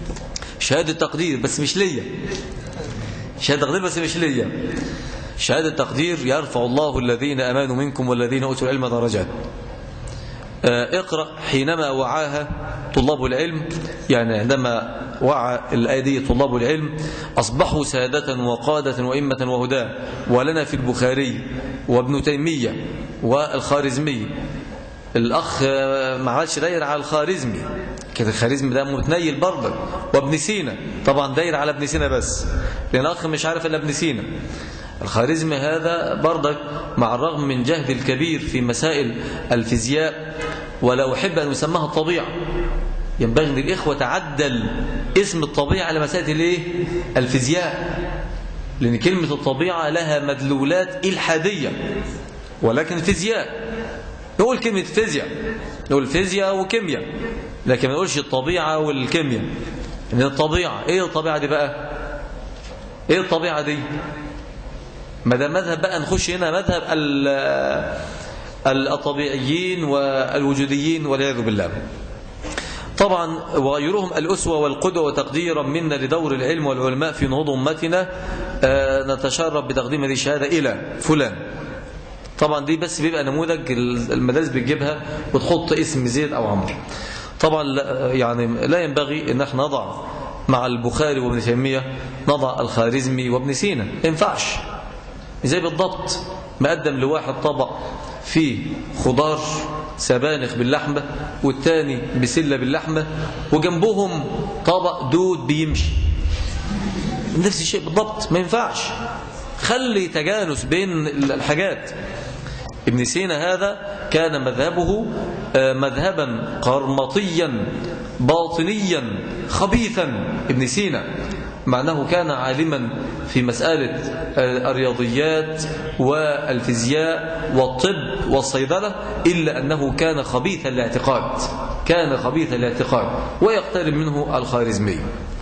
شهادة تقدير بس مش ليا شهادة تقدير بس مش ليا شهادة تقدير يرفع الله الذين أمانوا منكم والذين أوتوا العلم درجات آه، اقرأ حينما وعاها طلاب العلم يعني عندما وعى الآية دي طلاب العلم أصبحوا سادة وقادة وإمة وهداة ولنا في البخاري وابن تيمية والخارزمي الأخ آه، ما عادش داير على الخارزمي كده الخارزمي ده متنيل برضه وابن سينا طبعا داير على ابن سينا بس لأن الأخ مش عارف إلا ابن سينا الخارزمي هذا برضك مع الرغم من جهد الكبير في مسائل الفيزياء ولا أحب أن يسمىها الطبيعة ينبغي للإخوة تعدل اسم الطبيعة على مسائل الايه الفيزياء لأن كلمة الطبيعة لها مدلولات إلحادية ولكن الفيزياء نقول كلمة فيزياء نقول فيزياء وكيمياء لكن ما نقولش الطبيعة والكيمياء إن الطبيعة إيه الطبيعة دي بقى إيه الطبيعة دي ما ده مذهب بقى نخش هنا مذهب الطبيعيين والوجوديين والعياذ بالله طبعا وغيرهم الأسوة والقدوة وتقديرا منا لدور العلم والعلماء في نهوض أمتنا آه، نتشرف بتقديم هذه الشهادة إلى فلان طبعا دي بس بيبقى نموذج المدارس بتجيبها وتحط اسم زيد أو عمرو طبعا يعني لا ينبغي ان احنا نضع مع البخاري وابن تيمية نضع الخارزمي وابن سينا ما ينفعش زي بالضبط مقدم لواحد طبق فيه خضار سبانخ باللحمة والتاني بسلة باللحمة وجنبهم طبق دود بيمشي نفس الشيء بالضبط ما ينفعش خلي تجانس بين الحاجات ابن سينا هذا كان مذهبه آه، مذهبا قرمطيا باطنيا خبيثا ابن سينا مع أنه كان عالما في مسألة آه، الرياضيات والفيزياء والطب والصيدلة إلا أنه كان خبيث الاعتقاد كان خبيث الاعتقاد ويقترب منه الخارزمي